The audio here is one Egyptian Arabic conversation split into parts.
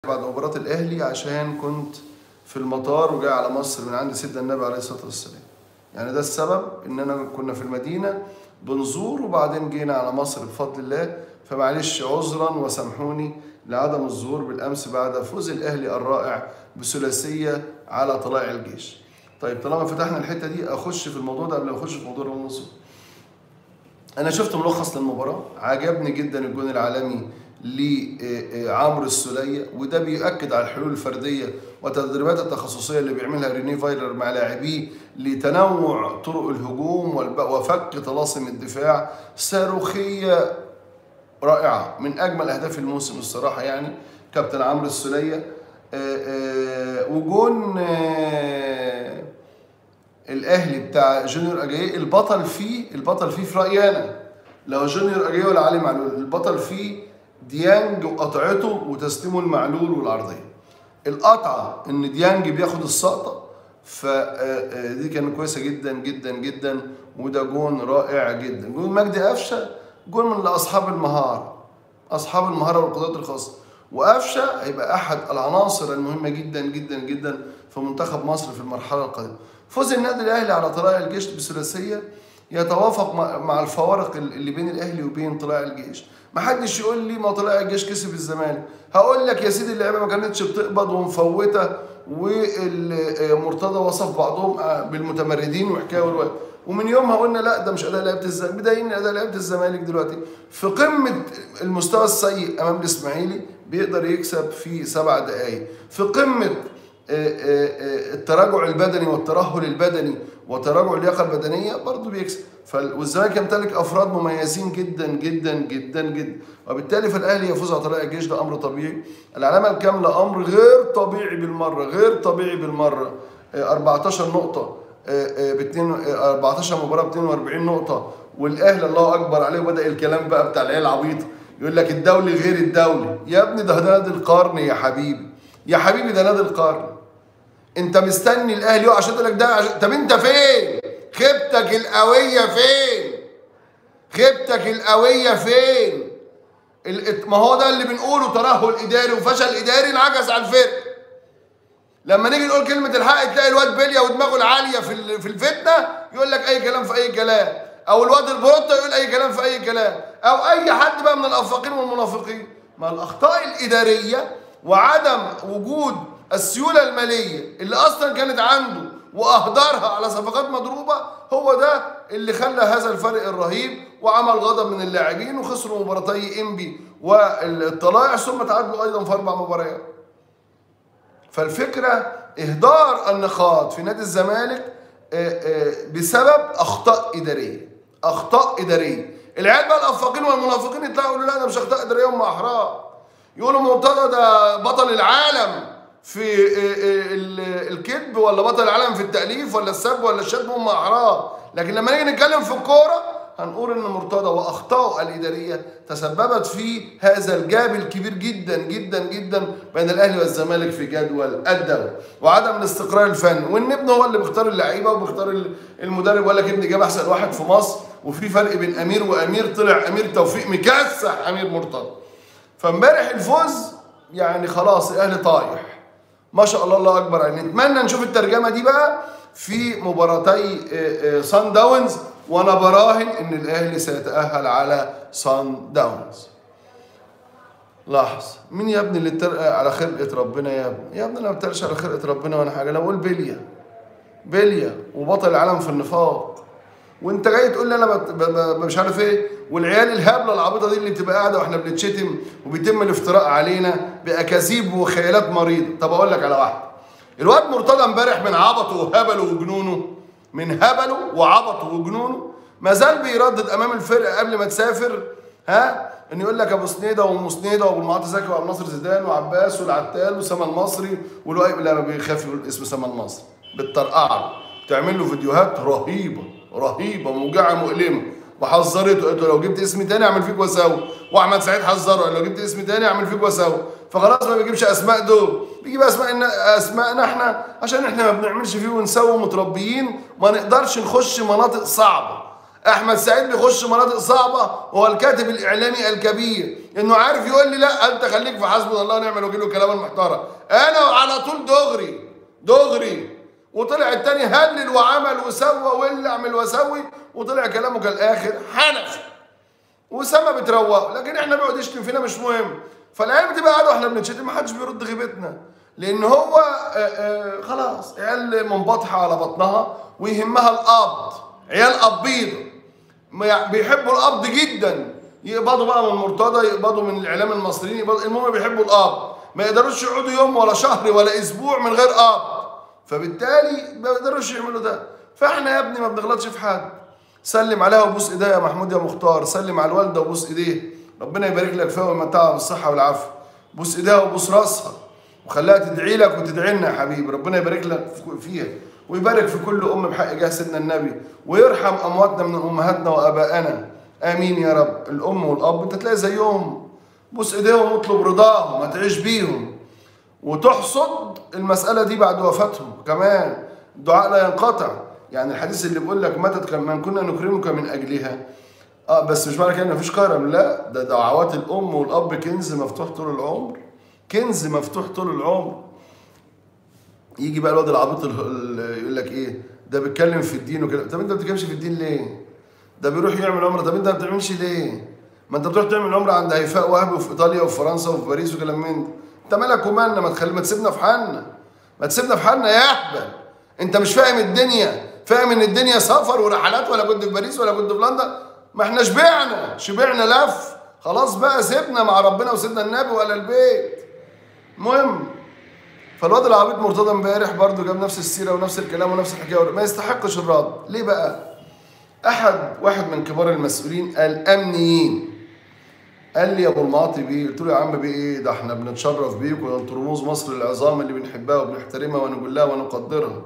بعد مباراة الأهلي عشان كنت في المطار وجاي على مصر من عند سيدنا النبي عليه الصلاة والسلام يعني ده السبب إن أنا كنا في المدينة بنزور وبعدين جينا على مصر بفضل الله فمعلش عذرا وسامحوني لعدم الظهور بالأمس بعد فوز الأهلي الرائع بثلاثية على طلائع الجيش طيب طالما فتحنا الحتة دي أخش في الموضوع ده قبل ما أخش في موضوع النصر انا شفت ملخص للمباراه عجبني جدا الجون العالمي لعمرو السوليه وده بيؤكد على الحلول الفرديه والتدريبات التخصصيه اللي بيعملها ريني فايلر مع لاعبيه لتنوع طرق الهجوم والب- وفك طلاسم الدفاع صاروخيه رائعه من اجمل اهداف الموسم الصراحه يعني كابتن عمرو السوليه آه، آه، وجون آه، الاهلي بتاع جونيور اجاي البطل فيه البطل فيه في رايي انا لو جونيور اجاي ولا علي معلول البطل فيه ديانج وقطعته وتسليمه المعلول والعرضيه القطعه ان ديانج بياخد السقطه فدي كانت كويسه جدا جدا جدا وده جون رائع جدا جون مجدي قفشه جون من اصحاب المهاره اصحاب المهاره والقدرات الخاصه وقفشه هيبقى احد العناصر المهمه جدا جدا جدا في منتخب مصر في المرحله القادمه فوز النادي الاهلي على طلائع الجيش بثلاثيه يتوافق مع- مع الفوارق اللي بين الاهلي وبين طلائع الجيش ما حدش يقول لي ما طلائع الجيش كسب الزمالك هقول لك يا سيدي اللعيبه ما كانتش بتقبض ومفوته والمرتضى وصف بعضهم بالمتمردين وحكايه وروايه ومن يومها قلنا لا ده مش اداء لعيبه الزمالك بدايين اداء لعيبه الزمالك دلوقتي في قمه المستوى السيء امام الاسماعيلي بيقدر يكسب في سبع دقائق في قمه آه، آه، آه، التراجع البدني والترهل البدني وتراجع اللياقه البدنيه برضه بيكسب فال- والزمالك يمتلك افراد مميزين جدا جدا جدا جدا وبالتالي فالاهلي يفوز على طريق الجيش ده امر طبيعي العلامه الكامله امر غير طبيعي بالمره غير طبيعي بالمره آه، 14 نقطه ب 2 14 مباراه ب 42 نقطه والاهلي الله اكبر عليه وبدا الكلام بقى بتاع العيال العبيطه يقول لك الدولي غير الدولي يا ابني ده نادي القرن يا حبيبي يا حبيبي ده نادي القرن انت مستني الاهلي يقع عشان تقول لك ده عشان... طب انت فين خيبتك القويه فين خيبتك القويه فين ال- ما هو ده اللي بنقوله ترهل اداري وفشل اداري انعكس على الفرق لما نيجي نقول كلمة الحق تلاقي الواد بليا ودماغه العالية في ال- في الفتنة يقول لك أي كلام في أي كلام أو الواد البروتة يقول أي كلام في أي كلام أو أي حد بقى من الأفاقين والمنافقين ما الأخطاء الإدارية وعدم وجود السيولة المالية اللي أصلا كانت عنده وأهدرها على صفقات مضروبة هو ده اللي خلى هذا الفرق الرهيب وعمل غضب من اللاعبين وخسروا مباراتي إنبي والطلائع ثم تعادلوا أيضا في أربع مباريات فالفكرة إهدار النقاط في نادي الزمالك آه، آه، بسبب أخطاء إدارية أخطاء إدارية العيال بقى الأفاقين والمنافقين يطلعوا يقولوا لا ده مش أخطاء إدارية هم أحرار يقولوا مرتضى ده بطل العالم في آه، آه، ال- الكذب ولا بطل العالم في التأليف ولا السب ولا الشتم هم أحرار لكن لما نيجي نتكلم في الكورة هنقول ان مرتضى واخطائه الاداريه تسببت في هذا الجاب الكبير جدا جدا جدا بين الاهلي والزمالك في جدول الدوري وعدم الاستقرار الفني وان ابنه هو اللي بيختار اللعيبه وبيختار ال- المدرب وقال لك ابني جاب احسن واحد في مصر وفي فرق بين امير وامير طلع امير توفيق مكسح امير مرتضى فامبارح الفوز يعني خلاص الاهلي طايح ما شاء الله الله اكبر يعني نتمنى نشوف الترجمه دي بقى في مباراتي آه، آه، سان داونز وانا براهن ان الاهلي سيتاهل على سان داونز لاحظ مين يا ابني اللي اترقى على خلقه ربنا يا ابني يا ابني انا ما بترقش على خلقه ربنا ولا حاجه انا بقول بليا بليا وبطل العالم في النفاق وانت جاي تقول لي انا بت- ب- ب- مش عارف ايه والعيال الهبله العبيطه دي اللي بتبقى قاعده واحنا بنتشتم وبيتم الافتراء علينا باكاذيب وخيالات مريضه طب اقول لك على واحده الواد مرتضى امبارح من عبطه وهبله وجنونه من هبله وعبطه وجنونه ما زال بيردد امام الفرقه قبل ما تسافر ها ان يقول لك ابو سنيده وام سنيده وابو المعاطي زكي وابو ناصر زيدان وعباس والعتال وسما المصري والوائب لا ما بيخاف يقول اسم سما المصري بالطرقعه بتعمل له فيديوهات رهيبه رهيبه موجعه مؤلمه وحذرته قلت له لو جبت اسم تاني اعمل فيك وساوي واحمد سعيد حذره قال لو جبت اسم تاني اعمل فيك وساوي فخلاص ما بيجيبش اسماء دول بيجيب اسماء اسماءنا احنا عشان احنا ما بنعملش فيه ونسوي متربيين ما نقدرش نخش مناطق صعبه احمد سعيد بيخش مناطق صعبه هو الكاتب الاعلامي الكبير انه عارف يقول لي لا انت خليك في حسبنا الله ونعم الوكيل والكلام المحترم انا على طول دغري دغري وطلع التاني هلل وعمل وسوى واللي اعمل واسوي وطلع كلامه كالاخر حنفي وسما بتروق لكن احنا بيقعد يشتم فينا مش مهم فالعيال بتبقى قاعده واحنا بنتشتم ما حدش بيرد غيبتنا لان هو آه، آه، خلاص عيال منبطحه على بطنها ويهمها القبض عيال قبيضه ما- بيحبوا القبض جدا يقبضوا بقى من مرتضى يقبضوا من الاعلام المصريين يقبضوا المهم بيحبوا القبض ما يقدروش يقعدوا يوم ولا شهر ولا اسبوع من غير قبض فبالتالي ما يقدروش يعملوا ده فاحنا يا ابني ما بنغلطش في حد سلم عليها وبوس ايديها يا محمود يا مختار سلم على الوالده وبوس ايديه ربنا يبارك لك فيها ويمتعها بالصحه والعافيه بوس ايديها وبوس راسها وخليها تدعي لك وتدعي لنا يا حبيبي ربنا يبارك لك في- فيها ويبارك في كل ام بحق جاه سيدنا النبي ويرحم امواتنا من امهاتنا وابائنا امين يا رب الام والاب انت تلاقي زيهم بوس ايديهم واطلب رضاهم ما تعيش بيهم وتحصد المسألة دي بعد وفاتهم كمان الدعاء لا ينقطع يعني الحديث اللي بيقول لك ماتت كما كنا نكرمك من أجلها اه بس مش معنى كده ان مفيش كرم لا ده دعوات الأم والأب كنز مفتوح طول العمر كنز مفتوح طول العمر يجي بقى الواد العبيط ال- ال- يقول لك ايه ده بيتكلم في الدين وكده طب انت ما بتتكلمش في الدين ليه؟ ده بيروح يعمل عمره طب انت ما بتعملش ليه؟ ما انت بتروح تعمل عمره عند هيفاء وهبي وفي ايطاليا وفي فرنسا وفي باريس وكلام من ده انت مالك ومالنا ما تخلي ما تسيبنا في حالنا ما تسيبنا في حالنا يا اهبل انت مش فاهم الدنيا فاهم ان الدنيا سفر ورحلات ولا كنت في باريس ولا كنت في لندن ما احنا شبعنا شبعنا لف خلاص بقى سيبنا مع ربنا وسيدنا النبي ولا البيت المهم فالواد العبيط مرتضى امبارح برضه جاب نفس السيره ونفس الكلام ونفس الحكايه ما يستحقش الرد ليه بقى احد واحد من كبار المسؤولين الامنيين قال لي يا ابو المعاطي بيه قلت له يا عم بيه ايه ده احنا بنتشرف بيك وانتوا رموز مصر العظام اللي بنحبها وبنحترمها ونقول لها ونقدرها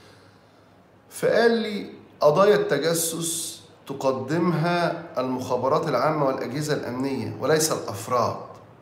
فقال لي قضايا التجسس تقدمها المخابرات العامه والاجهزه الامنيه وليس الافراد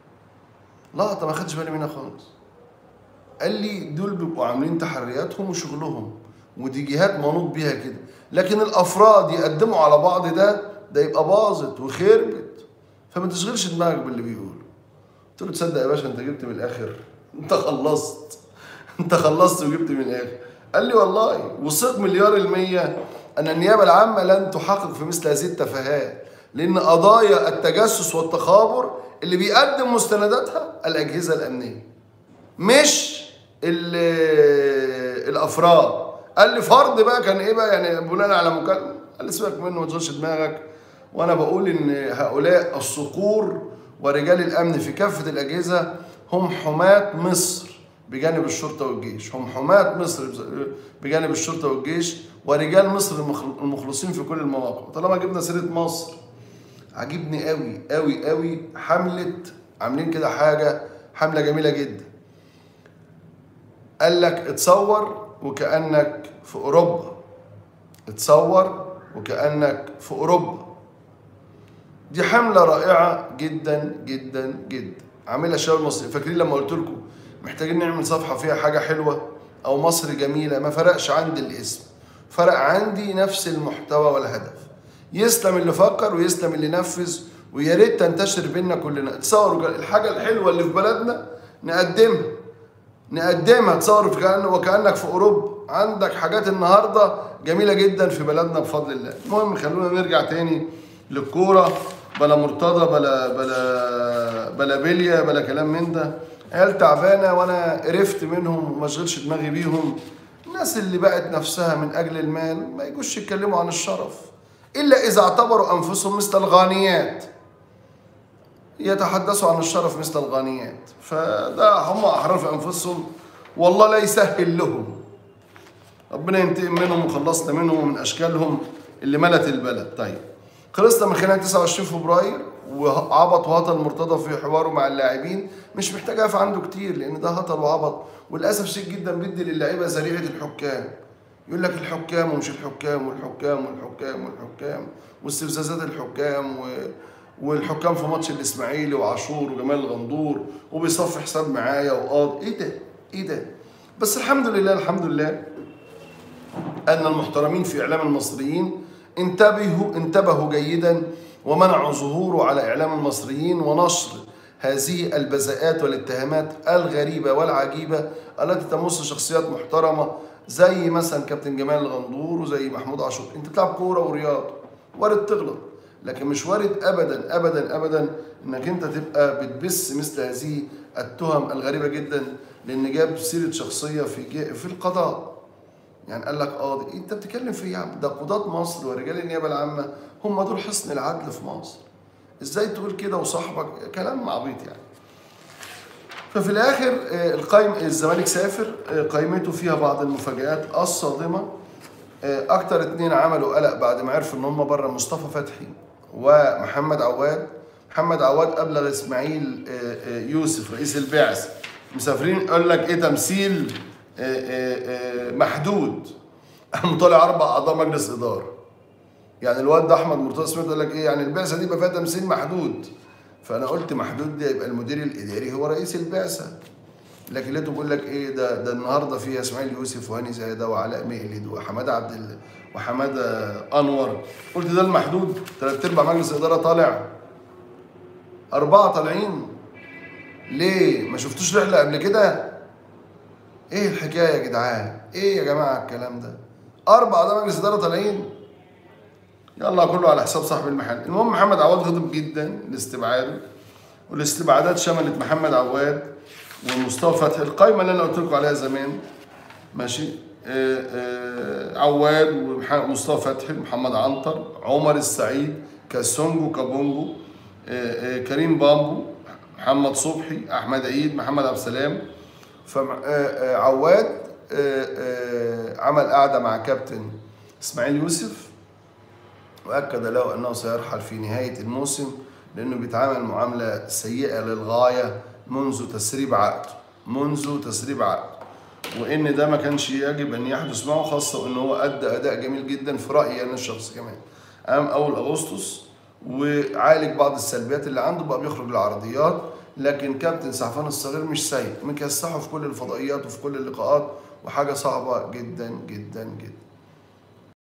لا طب ما خدش بالي منها خالص قال لي دول بيبقوا عاملين تحرياتهم وشغلهم ودي جهات منوط بيها كده لكن الافراد يقدموا على بعض ده ده يبقى باظت وخربت فما تشغلش دماغك باللي بيقولوا قلت له تصدق يا باشا انت جبت من الاخر انت خلصت انت خلصت وجبت من الاخر قال لي والله وثق مليار المية ان النيابة العامة لن تحقق في مثل هذه التفاهات لان قضايا التجسس والتخابر اللي بيقدم مستنداتها الاجهزة الامنية مش ال- الافراد قال لي فرض بقى كان ايه بقى يعني بناء على مكالمه قال لي سيبك منه ما تشغلش دماغك وانا بقول ان هؤلاء الصقور ورجال الامن في كافه الاجهزه هم حماة مصر بجانب الشرطه والجيش هم حماة مصر بجانب الشرطه والجيش ورجال مصر المخل- المخلصين في كل المواقع طالما جبنا سيره مصر عجبني قوي قوي قوي حمله عاملين كده حاجه حمله جميله جدا قال لك اتصور وكأنك في أوروبا اتصور وكأنك في أوروبا دي حملة رائعة جدا جدا جدا عاملها الشباب المصري فاكرين لما قلت لكم محتاجين نعمل صفحة فيها حاجة حلوة أو مصر جميلة ما فرقش عندي الاسم فرق عندي نفس المحتوى والهدف يسلم اللي فكر ويسلم اللي نفذ ويا ريت تنتشر بينا كلنا تصوروا الحاجة الحلوة اللي في بلدنا نقدمها نقدمها تصور في كأن وكأنك في أوروبا عندك حاجات النهاردة جميلة جدا في بلدنا بفضل الله المهم خلونا نرجع تاني للكورة بلا مرتضى بلا بلا بلا بليا بلا كلام من ده عيال تعبانة وأنا قرفت منهم وما اشغلش دماغي بيهم الناس اللي بقت نفسها من أجل المال ما يجوش يتكلموا عن الشرف إلا إذا اعتبروا أنفسهم مثل الغانيات يتحدثوا عن الشرف مثل الغانيات فده هم احرار في انفسهم والله لا يسهل لهم ربنا ينتقم منهم وخلصنا منهم ومن اشكالهم اللي ملت البلد طيب خلصنا من خلال 29 فبراير وعبط وهطل مرتضى في حواره مع اللاعبين مش محتاج اقف عنده كتير لان ده هطل وعبط وللاسف شيء جدا بيدي للعيبه ذريعه الحكام يقول لك الحكام ومش الحكام والحكام والحكام والحكام واستفزازات الحكام و... والحكام في ماتش الاسماعيلي وعاشور وجمال الغندور وبيصفي حساب معايا وقاض ايه ده؟ ايه ده؟ بس الحمد لله الحمد لله ان المحترمين في اعلام المصريين انتبهوا انتبهوا جيدا ومنعوا ظهوره على إعلام المصريين ونشر هذه البذاءات والاتهامات الغريبة والعجيبة التي تمس شخصيات محترمة زي مثلا كابتن جمال الغندور وزي محمود عاشور انت بتلعب كورة ورياضة وارد تغلط لكن مش وارد ابدا ابدا ابدا انك انت تبقى بتبث مثل هذه التهم الغريبة جدا لان جاب سيرة شخصية في في القضاء يعني قال لك قاضي انت بتتكلم في ايه يا عم ده قضاة مصر ورجال النيابة العامة هم دول حصن العدل في مصر ازاي تقول كده وصاحبك كلام عبيط يعني ففي الاخر آه، القايم الزمالك سافر آه، قائمته فيها بعض المفاجآت الصادمة آه، اكتر اتنين عملوا قلق بعد ما عرفوا ان هم بره مصطفى فتحي ومحمد عواد محمد عواد ابلغ اسماعيل يوسف رئيس البعث مسافرين يقول لك ايه تمثيل محدود قام طالع اربع اعضاء مجلس اداره يعني الواد ده احمد مرتضى سمير قال لك ايه يعني البعثه دي يبقى فيها تمثيل محدود فانا قلت محدود ده يبقى المدير الاداري هو رئيس البعثه لكن لقيته بيقول لك ايه ده ده النهارده فيها اسماعيل يوسف وهاني زايده وعلاء مقلد وحماده عبد الله وحماده انور قلت ده المحدود ثلاث ارباع مجلس الاداره طالع اربعه طالعين ليه ما شفتوش رحله قبل كده ايه الحكايه يا جدعان ايه يا جماعه الكلام ده اربع ده مجلس اداره طالعين يلا كله على حساب صاحب المحل المهم محمد عواد غضب جدا لاستبعاده والاستبعادات شملت محمد عواد ومصطفى فتحي القايمه اللي انا قلت لكم عليها زمان ماشي آآ آآ عواد ومصطفى فتحي محمد عنتر عمر السعيد كاسونجو كابونجو آآ كريم بامبو محمد صبحي احمد عيد محمد عبد السلام فعواد عمل قعده مع كابتن اسماعيل يوسف وأكد له أنه سيرحل في نهاية الموسم لأنه بيتعامل معاملة سيئة للغاية منذ تسريب عقده منذ تسريب عقده وإن ده ما كانش يجب أن يحدث معه خاصة وإن هو أدى أداء جميل جدا في رأيي أنا الشخصي كمان قام أول أغسطس وعالج بعض السلبيات اللي عنده بقى بيخرج العرضيات لكن كابتن سعفان الصغير مش سيء مكسحه في كل الفضائيات وفي كل اللقاءات وحاجة صعبة جدا جدا جدا